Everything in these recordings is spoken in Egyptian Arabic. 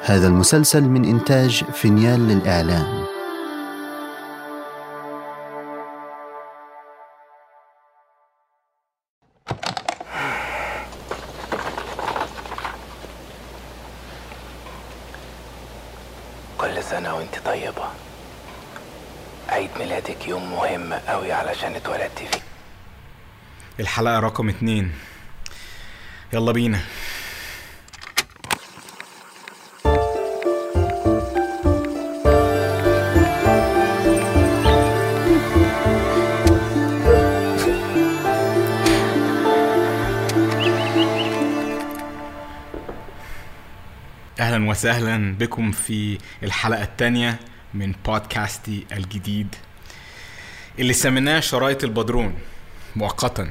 هذا المسلسل من إنتاج فينيال للإعلام كل سنة وانت طيبة عيد ميلادك يوم مهم قوي علشان اتولدتي فيه الحلقة رقم اتنين يلا بينا اهلا وسهلا بكم في الحلقة التانية من بودكاستي الجديد اللي سميناه شرايط البدرون مؤقتا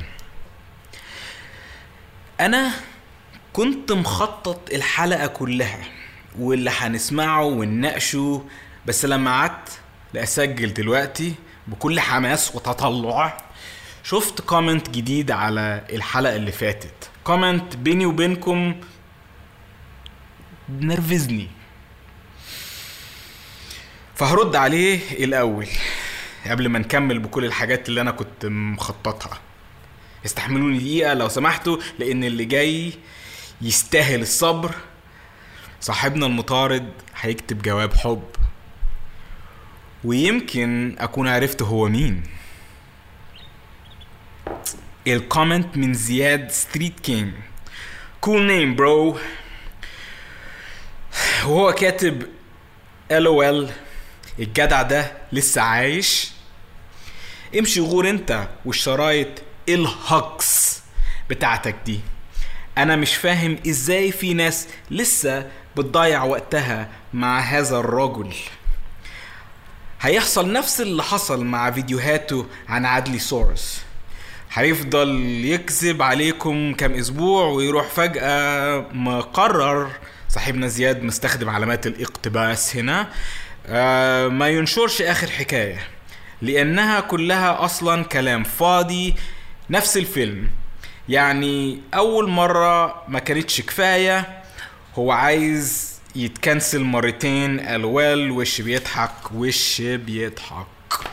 انا كنت مخطط الحلقة كلها واللي هنسمعه ونناقشه بس لما قعدت لأسجل دلوقتي بكل حماس وتطلع شفت كومنت جديد على الحلقة اللي فاتت كومنت بيني وبينكم نرفزني فهرد عليه الأول قبل ما نكمل بكل الحاجات اللي أنا كنت مخططها استحملوني دقيقة لو سمحتوا لأن اللي جاي يستاهل الصبر صاحبنا المطارد هيكتب جواب حب ويمكن أكون عرفت هو مين الكومنت من زياد ستريت كينج كول نيم برو وهو كاتب ال الجدع ده لسه عايش امشي غور انت والشرايط الهكس بتاعتك دي انا مش فاهم ازاي في ناس لسه بتضيع وقتها مع هذا الرجل هيحصل نفس اللي حصل مع فيديوهاته عن عدلي سورس هيفضل يكذب عليكم كام اسبوع ويروح فجأة مقرر صاحبنا زياد مستخدم علامات الاقتباس هنا آه ما ينشرش اخر حكاية لانها كلها اصلا كلام فاضي نفس الفيلم يعني اول مرة ما كانتش كفاية هو عايز يتكنسل مرتين الوال وش بيضحك وش بيضحك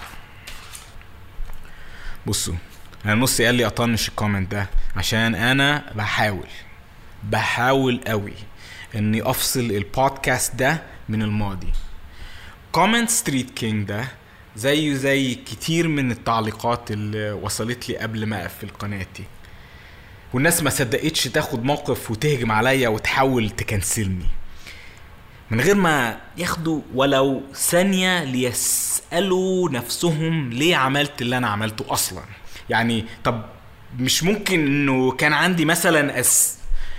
بصوا انا نص قال لي اطنش الكومنت ده عشان انا بحاول بحاول قوي اني افصل البودكاست ده من الماضي كومنت ستريت كينج ده زيه زي كتير من التعليقات اللي وصلت لي قبل ما اقفل قناتي والناس ما صدقتش تاخد موقف وتهجم عليا وتحاول تكنسلني من غير ما ياخدوا ولو ثانية ليسألوا نفسهم ليه عملت اللي أنا عملته أصلا يعني طب مش ممكن إنه كان عندي مثلا أس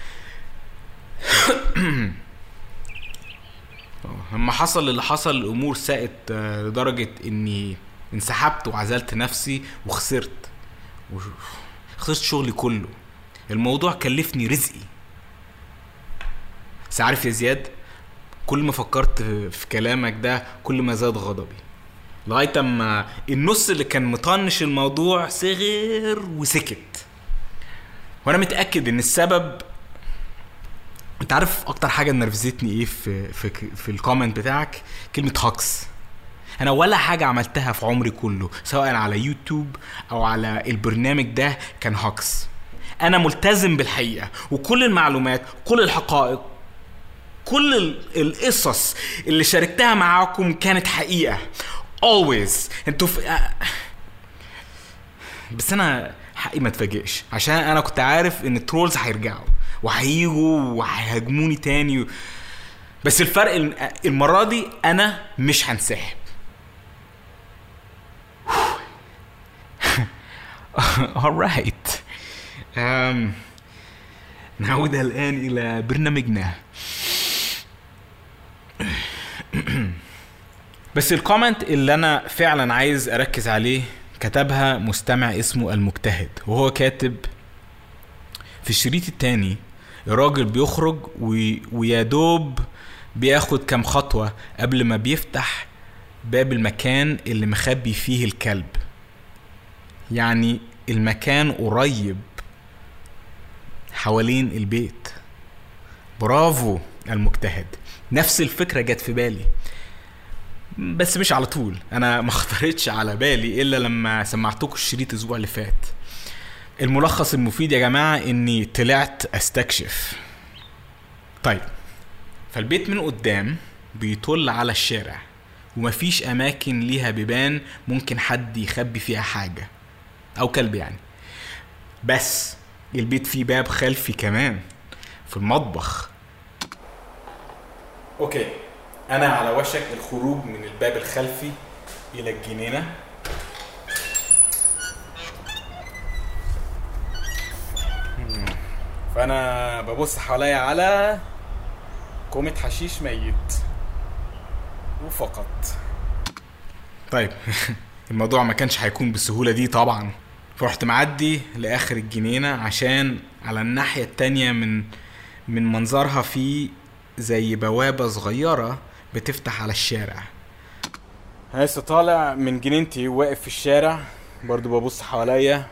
لما حصل اللي حصل الامور ساءت آه، لدرجه اني انسحبت وعزلت نفسي وخسرت وش- خسرت شغلي كله الموضوع كلفني رزقي بس عارف يا زياد كل ما فكرت في كلامك ده كل ما زاد غضبي لغايه اما النص اللي كان مطنش الموضوع صغر وسكت وانا متاكد ان السبب انت عارف اكتر حاجه نرفزتني ايه في في في الكومنت بتاعك كلمه هاكس انا ولا حاجه عملتها في عمري كله سواء على يوتيوب او على البرنامج ده كان هاكس انا ملتزم بالحقيقه وكل المعلومات كل الحقائق كل ال- القصص اللي شاركتها معاكم كانت حقيقه always انتوا في بس انا حقي ما اتفاجئش عشان انا كنت عارف ان الترولز هيرجعوا وهيجوا وهيهاجموني تاني و... بس الفرق الم- المره دي انا مش هنسحب alright um, نعود الان الى برنامجنا بس الكومنت اللي انا فعلا عايز اركز عليه كتبها مستمع اسمه المجتهد وهو كاتب في الشريط التاني الراجل بيخرج وي- ويا دوب بياخد كام خطوة قبل ما بيفتح باب المكان اللي مخبي فيه الكلب يعني المكان قريب حوالين البيت برافو المجتهد نفس الفكرة جت في بالي بس مش على طول انا ما خطرتش على بالي الا لما سمعتكم الشريط الاسبوع اللي فات الملخص المفيد يا جماعة اني طلعت استكشف طيب فالبيت من قدام بيطل على الشارع ومفيش اماكن ليها بيبان ممكن حد يخبي فيها حاجة او كلب يعني بس البيت فيه باب خلفي كمان في المطبخ اوكي انا على وشك الخروج من الباب الخلفي الى الجنينه مم. فانا ببص حواليا على كومة حشيش ميت وفقط طيب الموضوع ما كانش هيكون بالسهولة دي طبعا فرحت معدي لاخر الجنينة عشان على الناحية التانية من من منظرها في زي بوابة صغيرة بتفتح على الشارع لسه طالع من جنينتي واقف في الشارع برضو ببص حواليا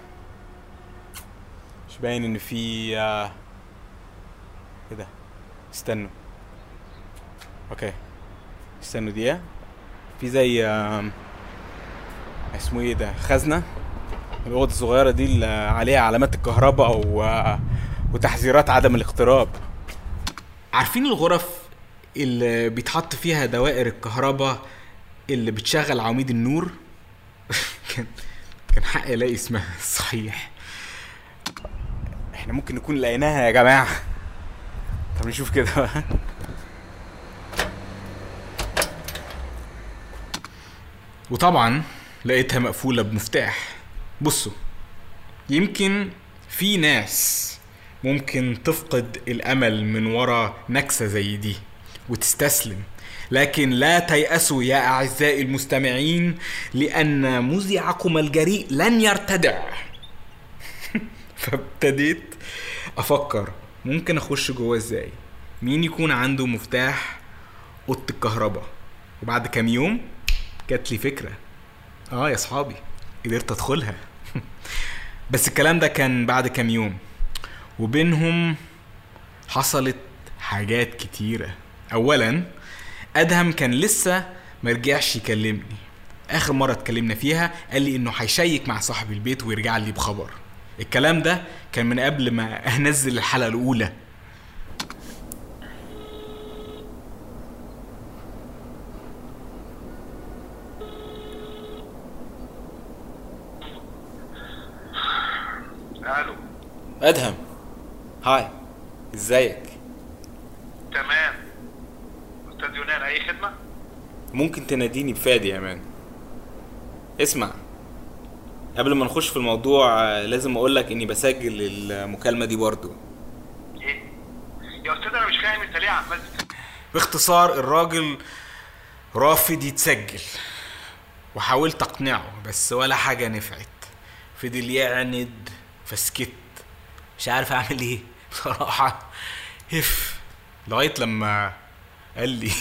مش باين ان في آه، ايه ده استنوا اوكي استنوا دقيقة في زي آم، اسمه ايه ده خزنة الأوض الصغيرة دي اللي عليها علامات الكهرباء أو آه، وتحذيرات عدم الاقتراب عارفين الغرف اللي بيتحط فيها دوائر الكهرباء اللي بتشغل عواميد النور كان كان حقي الاقي اسمها صحيح احنا ممكن نكون لقيناها يا جماعه طب نشوف كده وطبعا لقيتها مقفوله بمفتاح بصوا يمكن في ناس ممكن تفقد الامل من ورا نكسه زي دي وتستسلم لكن لا تيأسوا يا أعزائي المستمعين لأن مذيعكم الجريء لن يرتدع فابتديت أفكر ممكن أخش جوه إزاي مين يكون عنده مفتاح أوضة الكهرباء وبعد كام يوم جات لي فكرة اه يا صحابي قدرت ادخلها بس الكلام ده كان بعد كام يوم وبينهم حصلت حاجات كتيرة اولا ادهم كان لسه مرجعش يكلمني اخر مرة اتكلمنا فيها قال لي انه هيشيك مع صاحب البيت ويرجع لي بخبر الكلام ده كان من قبل ما انزل الحلقة الاولى الو ادهم هاي ازيك تمام استاذ يونان اي خدمه ممكن تناديني بفادي يا مان اسمع قبل ما نخش في الموضوع آه، لازم اقول لك اني بسجل المكالمه دي برضو ايه يا استاذ انا مش فاهم انت ليه عمال باختصار الراجل رافض يتسجل وحاولت اقنعه بس ولا حاجه نفعت فضل يعند فسكت مش عارف اعمل ايه بصراحه هف لغايه لما قال لي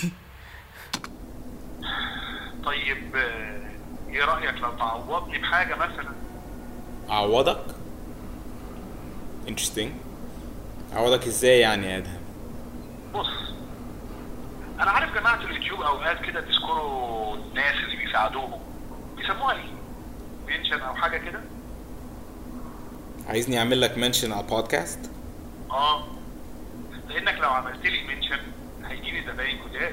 طيب آه، ايه رايك لو تعوضني بحاجه مثلا اعوضك interesting اعوضك ازاي يعني يا ادهم بص انا عارف جماعه اليوتيوب اوقات كده بيذكروا الناس اللي بيساعدوهم بيسموها ايه منشن او حاجه كده عايزني اعمل لك منشن على البودكاست اه لانك لو عملت لي منشن هيجي لي زباين جداد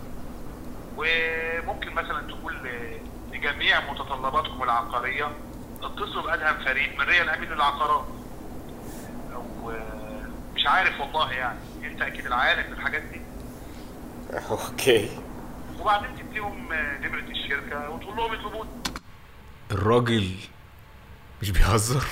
وممكن مثلا تقول ل- لجميع متطلباتكم العقاريه اتصلوا بادهم فريد من ريال امين للعقارات او آه، مش عارف والله يعني انت اكيد العالم بالحاجات دي اوكي وبعدين تديهم آه، نمره الشركه وتقول لهم يطلبوني الراجل مش بيهزر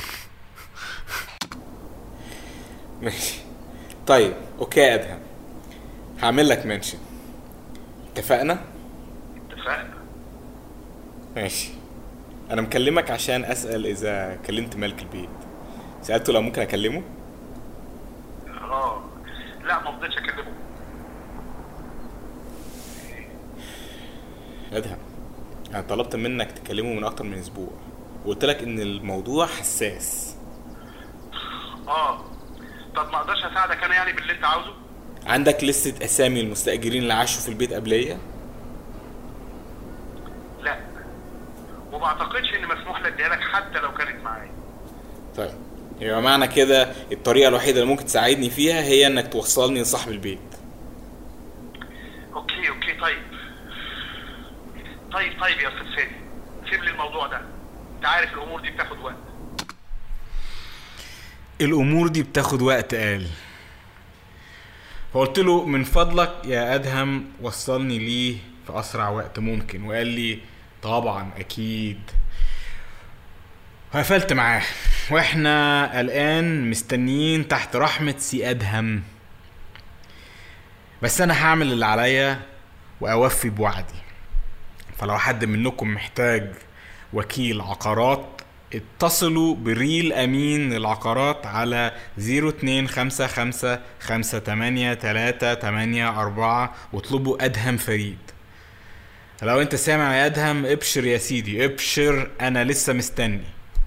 ماشي طيب اوكي يا ادهم هعمل لك منشن اتفقنا اتفقنا ماشي انا مكلمك عشان اسال اذا كلمت ملك البيت سالته لو ممكن اكلمه اه لا ما فضلتش اكلمه ادهم انا طلبت منك تكلمه من اكتر من اسبوع وقلت لك ان الموضوع حساس اه طب ما اقدرش اساعدك انا يعني باللي انت عاوزه عندك لستة اسامي المستأجرين اللي عاشوا في البيت قبلية لا وما اعتقدش ان مسموح لي اديها لك حتى لو كانت معايا طيب يبقى معنى كده الطريقة الوحيدة اللي ممكن تساعدني فيها هي انك توصلني لصاحب البيت اوكي اوكي طيب طيب طيب يا استاذ فادي سيب لي الموضوع ده انت عارف الامور دي بتاخد وقت الامور دي بتاخد وقت قال فقلت له من فضلك يا ادهم وصلني ليه في اسرع وقت ممكن وقال لي طبعا اكيد وقفلت معاه واحنا الان مستنيين تحت رحمة سي ادهم بس انا هعمل اللي عليا واوفي بوعدي فلو حد منكم محتاج وكيل عقارات اتصلوا بريل امين العقارات على 0255 واطلبوا ادهم فريد لو انت سامع يا ادهم ابشر يا سيدي ابشر انا لسه مستني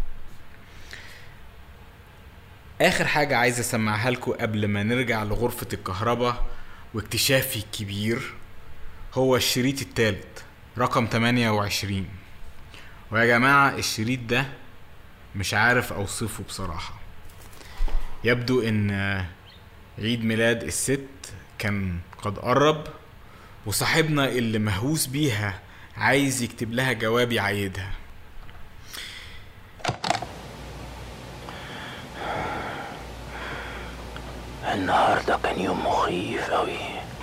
اخر حاجة عايز اسمعها لكم قبل ما نرجع لغرفة الكهرباء واكتشافي الكبير هو الشريط التالت رقم 28 ويا جماعة الشريط ده مش عارف اوصفه بصراحة يبدو ان عيد ميلاد الست كان قد قرب وصاحبنا اللي مهووس بيها عايز يكتب لها جواب يعيدها النهاردة كان يوم مخيف أوي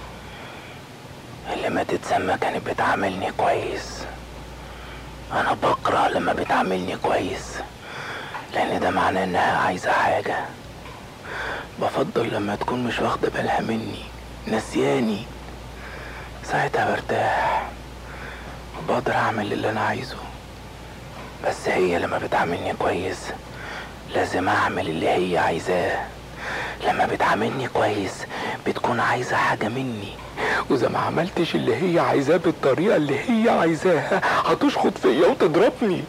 اللي ما تتسمى كانت بتعاملني كويس أنا بكره لما بتعاملني كويس لأن ده معناه إنها عايزة حاجة بفضل لما تكون مش واخدة بالها مني نسياني ساعتها برتاح وبقدر أعمل اللي أنا عايزه بس هي لما بتعاملني كويس لازم أعمل اللي هي عايزاه لما بتعاملني كويس بتكون عايزة حاجة مني وإذا ما عملتش اللي هي عايزاه بالطريقة اللي هي عايزاها هتشخط فيا وتضربني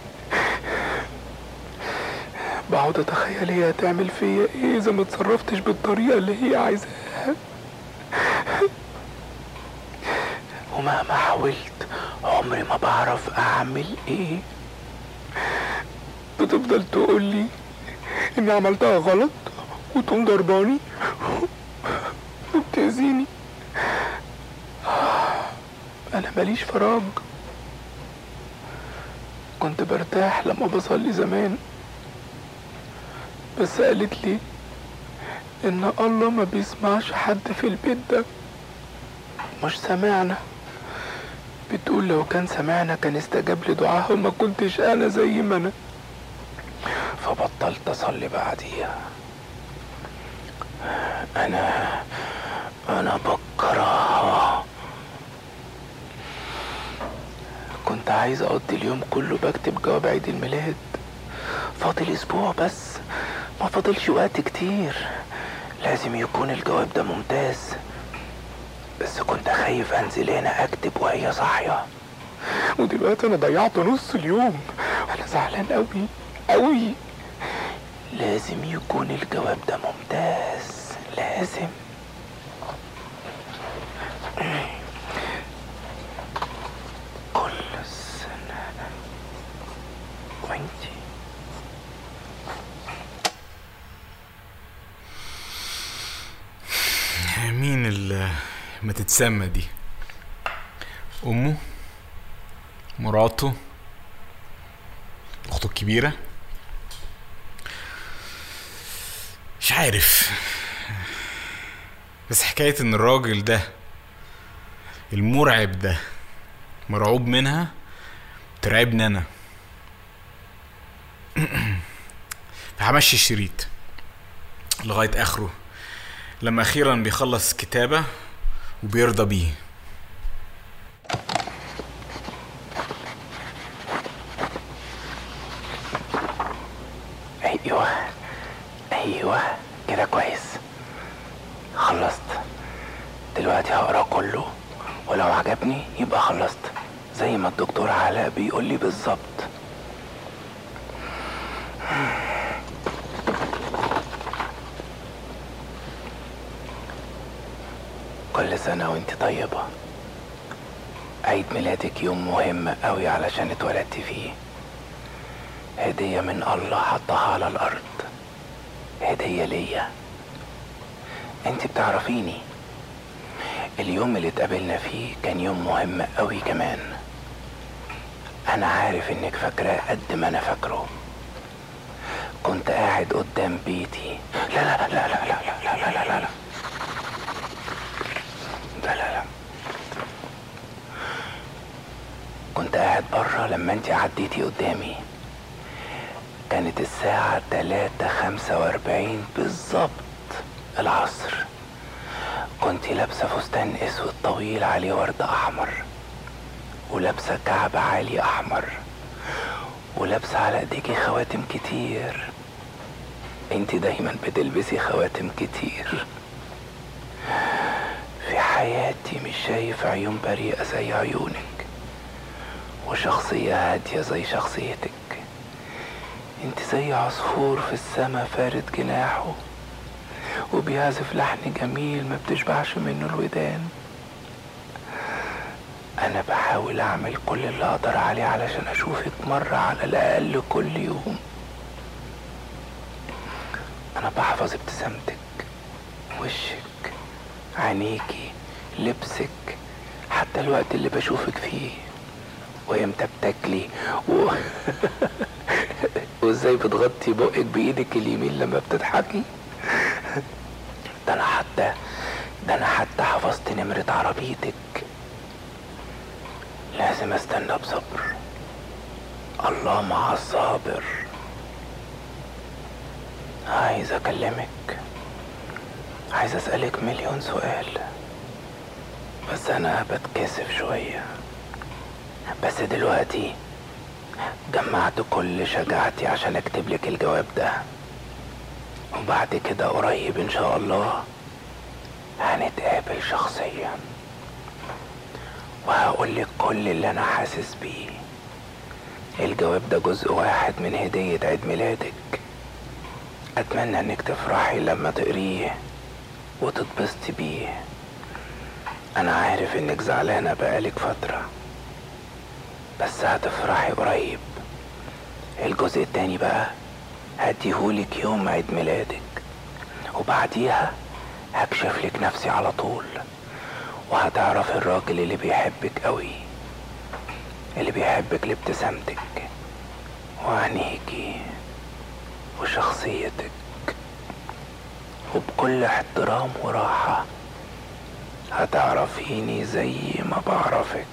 بقعد أتخيل هي هتعمل فيا إيه إذا ما اتصرفتش بالطريقة اللي هي عايزاها ومهما حاولت عمري ما بعرف أعمل إيه بتفضل تقول لي إني عملتها غلط وتقوم ضرباني وبتأذيني أنا ماليش فراغ كنت برتاح لما بصلي زمان بس قالت لي إن الله ما بيسمعش حد في البيت ده مش سامعنا بتقول لو كان سمعنا كان استجاب لدعاها وما كنتش أنا زي ما أنا فبطلت أصلي بعديها أنا أنا بكرهها كنت عايز أقضي اليوم كله بكتب جواب عيد الميلاد فاضل أسبوع بس ما فاضلش وقت كتير لازم يكون الجواب ده ممتاز بس كنت خايف أنزل هنا أكتب وهي صاحية ودلوقتي أنا ضيعت نص اليوم أنا زعلان أوي أوي لازم يكون الجواب ده ممتاز لازم كل سنة وانتي مين اللي ما تتسمى دي امه مراته اخته الكبيره مش عارف بس حكايه ان الراجل ده المرعب ده مرعوب منها ترعبني انا همشي الشريط لغايه اخره لما اخيرا بيخلص كتابه وبيرضى بيه ايوه ايوه كده كويس خلصت دلوقتي هقرا كله ولو عجبني يبقى خلصت زي ما الدكتور علاء بيقول لي بالظبط كل سنة وانت طيبة عيد ميلادك يوم مهم قوي علشان اتولدت فيه هدية من الله حطها على الأرض هدية ليا انت بتعرفيني اليوم اللي اتقابلنا فيه كان يوم مهم قوي كمان انا عارف انك فاكراه قد ما انا فاكره كنت قاعد قدام بيتي لا لا لا لا لا لا لا لا لا لا لا لا لا لا كنت قاعد بره لما انت عديتي قدامي كانت الساعة تلاتة خمسة واربعين بالظبط العصر كنت لابسة فستان اسود طويل عليه ورد احمر ولابسة كعب عالي احمر ولابسة على ايديكي خواتم كتير انت دايما بتلبسي خواتم كتير في حياتي مش شايف عيون بريئة زي عيونك وشخصية هادية زي شخصيتك انت زي عصفور في السما فارد جناحه وبيعزف لحن جميل ما بتشبعش منه الودان انا بحاول اعمل كل اللي اقدر عليه علشان اشوفك مرة على الاقل كل يوم انا بحفظ ابتسامتك وشك عينيكي لبسك حتى الوقت اللي بشوفك فيه وامتى بتاكلي و... وازاي بتغطي بقك بايدك اليمين لما بتضحكي ده انا حتى ده انا حتى حفظت نمرة عربيتك لازم استنى بصبر الله مع الصابر عايز اكلمك عايز اسألك مليون سؤال بس انا بتكسف شوية بس دلوقتي جمعت كل شجاعتي عشان اكتب لك الجواب ده وبعد كده قريب ان شاء الله هنتقابل شخصيا وهقول لك كل اللي انا حاسس بيه الجواب ده جزء واحد من هدية عيد ميلادك اتمنى انك تفرحي لما تقريه وتتبسطي بيه انا عارف انك زعلانة بقالك فترة بس هتفرحي قريب الجزء التاني بقى هديهولك يوم عيد ميلادك وبعديها هكشف لك نفسي على طول وهتعرف الراجل اللي بيحبك قوي اللي بيحبك لابتسامتك وعينيكي وشخصيتك وبكل احترام وراحة هتعرفيني زي ما بعرفك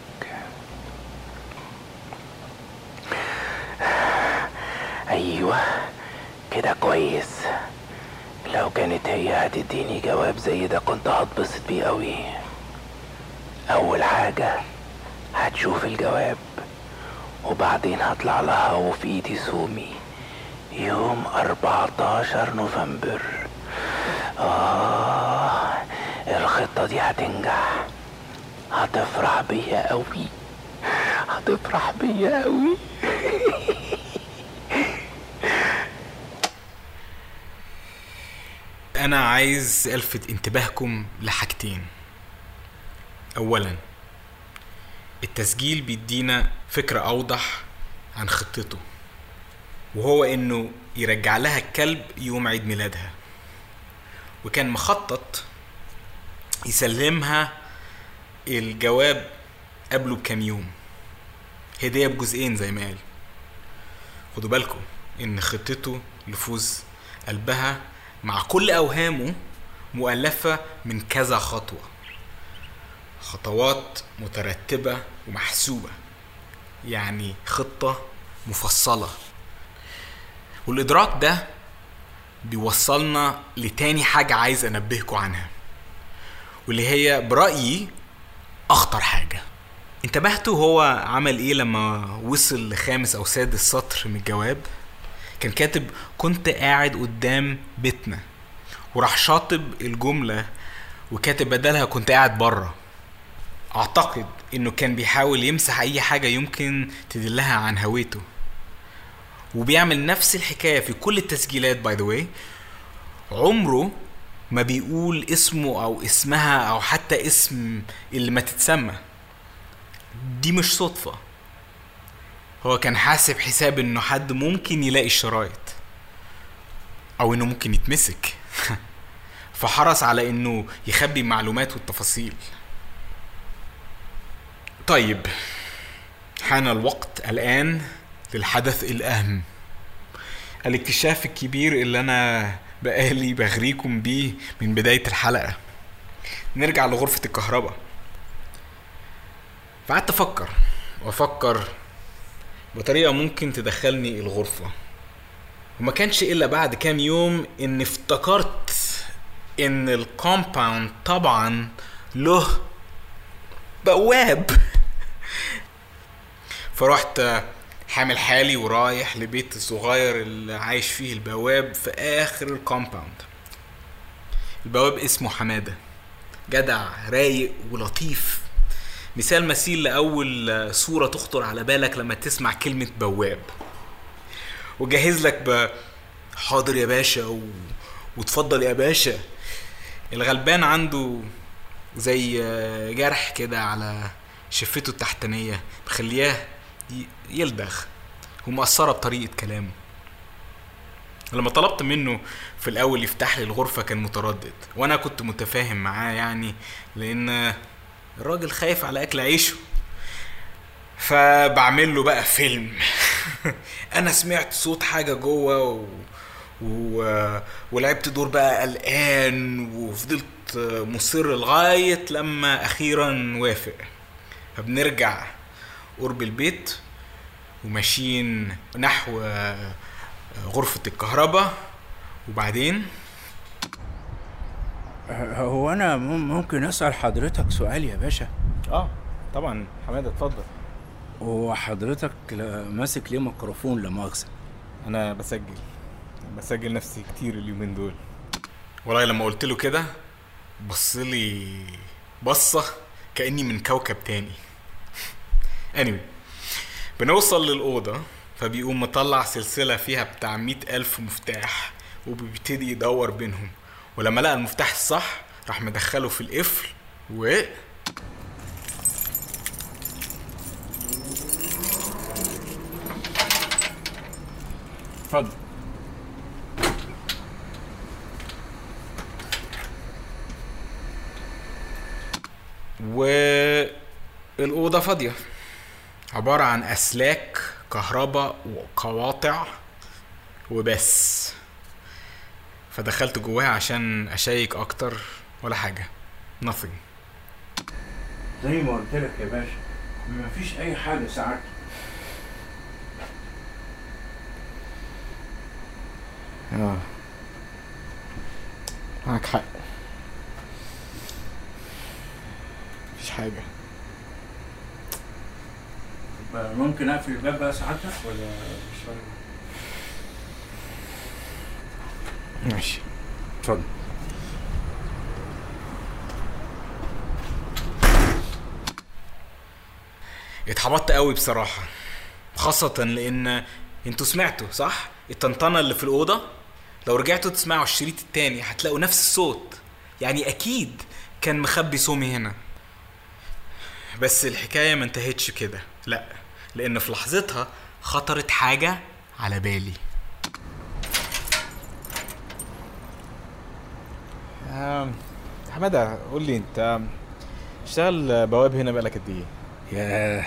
ايوه كده كويس لو كانت هي هتديني جواب زي ده كنت هتبسط بيه قوي اول حاجة هتشوف الجواب وبعدين هطلع لها وفي ايدي سومي يوم 14 نوفمبر آه الخطة دي هتنجح هتفرح بيا قوي هتفرح بيا قوي انا عايز الفت انتباهكم لحاجتين اولا التسجيل بيدينا فكرة اوضح عن خطته وهو انه يرجع لها الكلب يوم عيد ميلادها وكان مخطط يسلمها الجواب قبله بكام يوم هدية بجزئين زي ما قال خدوا بالكم ان خطته لفوز قلبها مع كل اوهامه مؤلفة من كذا خطوة خطوات مترتبة ومحسوبة يعني خطة مفصلة والإدراك ده بيوصلنا لتاني حاجة عايز أنبهكم عنها واللي هي برأيي أخطر حاجة انتبهتوا هو عمل ايه لما وصل لخامس او سادس سطر من الجواب كان كاتب كنت قاعد قدام بيتنا وراح شاطب الجملة وكاتب بدلها كنت قاعد بره اعتقد انه كان بيحاول يمسح اي حاجة يمكن تدلها عن هويته وبيعمل نفس الحكاية في كل التسجيلات باي ذا واي عمره ما بيقول اسمه او اسمها او حتى اسم اللي ما تتسمى دي مش صدفة هو كان حاسب حساب انه حد ممكن يلاقي الشرايط او انه ممكن يتمسك فحرص على انه يخبي المعلومات والتفاصيل طيب حان الوقت الان للحدث الاهم الاكتشاف الكبير اللي انا بقالي بغريكم بيه من بداية الحلقة نرجع لغرفة الكهرباء فقعدت افكر وافكر بطريقة ممكن تدخلني الغرفة وما كانش الا بعد كام يوم ان افتكرت ان الكومباوند طبعا له بواب فرحت حامل حالي ورايح لبيت الصغير اللي عايش فيه البواب في اخر الكومباوند البواب اسمه حمادة جدع رايق ولطيف مثال مثيل لأول صورة تخطر على بالك لما تسمع كلمة بواب وجهز لك ب حاضر يا باشا و... وتفضل يا باشا الغلبان عنده زي جرح كده على شفته التحتانية مخلياه ي- يلدغ ومأثرة بطريقة كلامه لما طلبت منه في الأول يفتح لي الغرفة كان متردد وأنا كنت متفاهم معاه يعني لأن الراجل خايف على أكل عيشه فبعمل له بقى فيلم أنا سمعت صوت حاجة جوه و... و... ولعبت دور بقى قلقان وفضلت مصر لغاية لما أخيرا وافق فبنرجع قرب البيت وماشيين نحو غرفة الكهرباء وبعدين هو انا مم- ممكن اسال حضرتك سؤال يا باشا اه طبعا حماده اتفضل هو حضرتك لا- ماسك ليه ميكروفون لا مؤاخذه انا بسجل بسجل نفسي كتير اليومين دول والله لما قلت له كده بص لي بصه كاني من كوكب تاني anyway بنوصل للأوضة فبيقوم مطلع سلسلة فيها بتاع مئة ألف مفتاح وبيبتدي يدور بينهم ولما لقى المفتاح الصح راح مدخله في القفل و اتفضل والأوضة فاضية عبارة عن أسلاك كهرباء وقواطع وبس فدخلت جواها عشان أشيك أكتر ولا حاجة nothing زي ما قلت لك يا باشا مفيش اي حاجه ساعات اه معاك حق مفيش حاجة ممكن اقفل الباب بقى ساعتك ولا مش فارق ماشي اتفضل اتحبطت قوي بصراحة خاصة لأن انتوا سمعتوا صح؟ الطنطنة اللي في الأوضة لو رجعتوا تسمعوا الشريط التاني هتلاقوا نفس الصوت يعني أكيد كان مخبي سومي هنا بس الحكاية ما انتهتش كده لا لأن في لحظتها خطرت حاجة على بالي حمادة قول لي انت اشتغل بواب هنا بقالك قد ايه؟ يا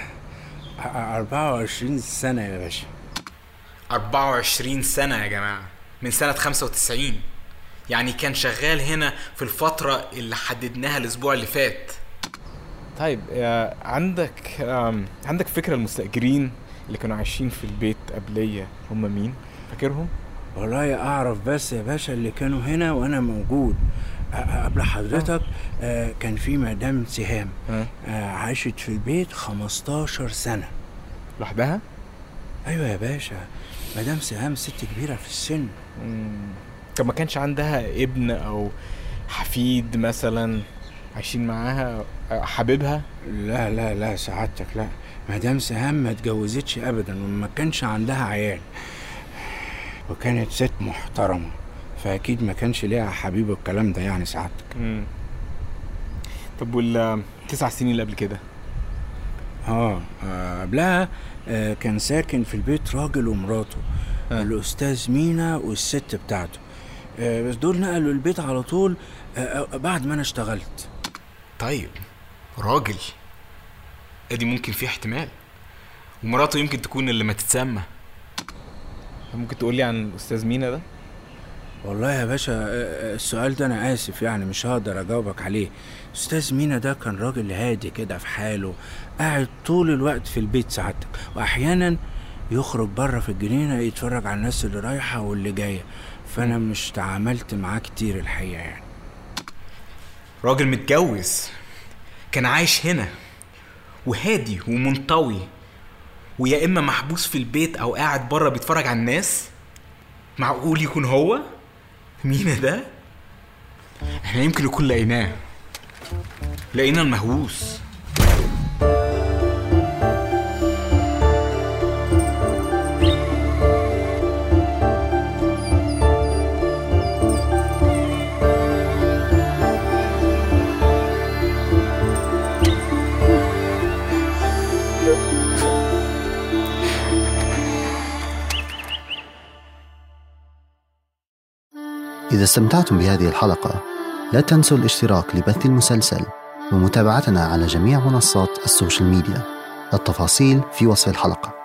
24 سنه يا باشا 24 سنة يا جماعة من سنة 95 يعني كان شغال هنا في الفترة اللي حددناها الأسبوع اللي فات طيب آه، عندك آم، عندك فكرة المستأجرين اللي كانوا عايشين في البيت قبلية هم مين؟ فاكرهم؟ والله اعرف بس يا باشا اللي كانوا هنا وانا موجود أ- قبل حضرتك آه، كان في مدام سهام ها؟ آه، عاشت في البيت 15 سنه لوحدها؟ ايوه يا باشا مدام سهام ست كبيره في السن مم. طب ما كانش عندها ابن أو حفيد مثلا عايشين معاها آه، حبيبها؟ لا لا لا سعادتك لا مدام سهام ما اتجوزتش ابدا وما كانش عندها عيال وكانت ست محترمه فاكيد ما كانش ليها حبيب الكلام ده يعني سعادتك مم. طب وال تسع سنين اللي قبل كده اه آه، قبلها آه كان ساكن في البيت راجل ومراته آه. الاستاذ مينا والست بتاعته آه بس دول نقلوا البيت على طول آه آه، بعد ما انا اشتغلت طيب راجل ادي ممكن فيه احتمال ومراته يمكن تكون اللي ما تتسمى ممكن تقول لي عن الاستاذ مينا ده والله يا باشا آه، آه، السؤال ده انا اسف يعني مش هقدر اجاوبك عليه استاذ مينا ده كان راجل هادي كده في حاله قاعد طول الوقت في البيت سعادتك واحيانا يخرج بره في الجنينه يتفرج على الناس اللي رايحه واللي جايه فانا مش تعاملت معاه كتير الحقيقه يعني راجل متجوز كان عايش هنا وهادي ومنطوي ويا اما محبوس في البيت او قاعد بره بيتفرج على الناس معقول يكون هو مين ده احنا يمكن يكون لقيناه لقينا المهووس إذا استمتعتم بهذه الحلقة لا تنسوا الاشتراك لبث المسلسل ومتابعتنا على جميع منصات السوشيال ميديا التفاصيل في وصف الحلقه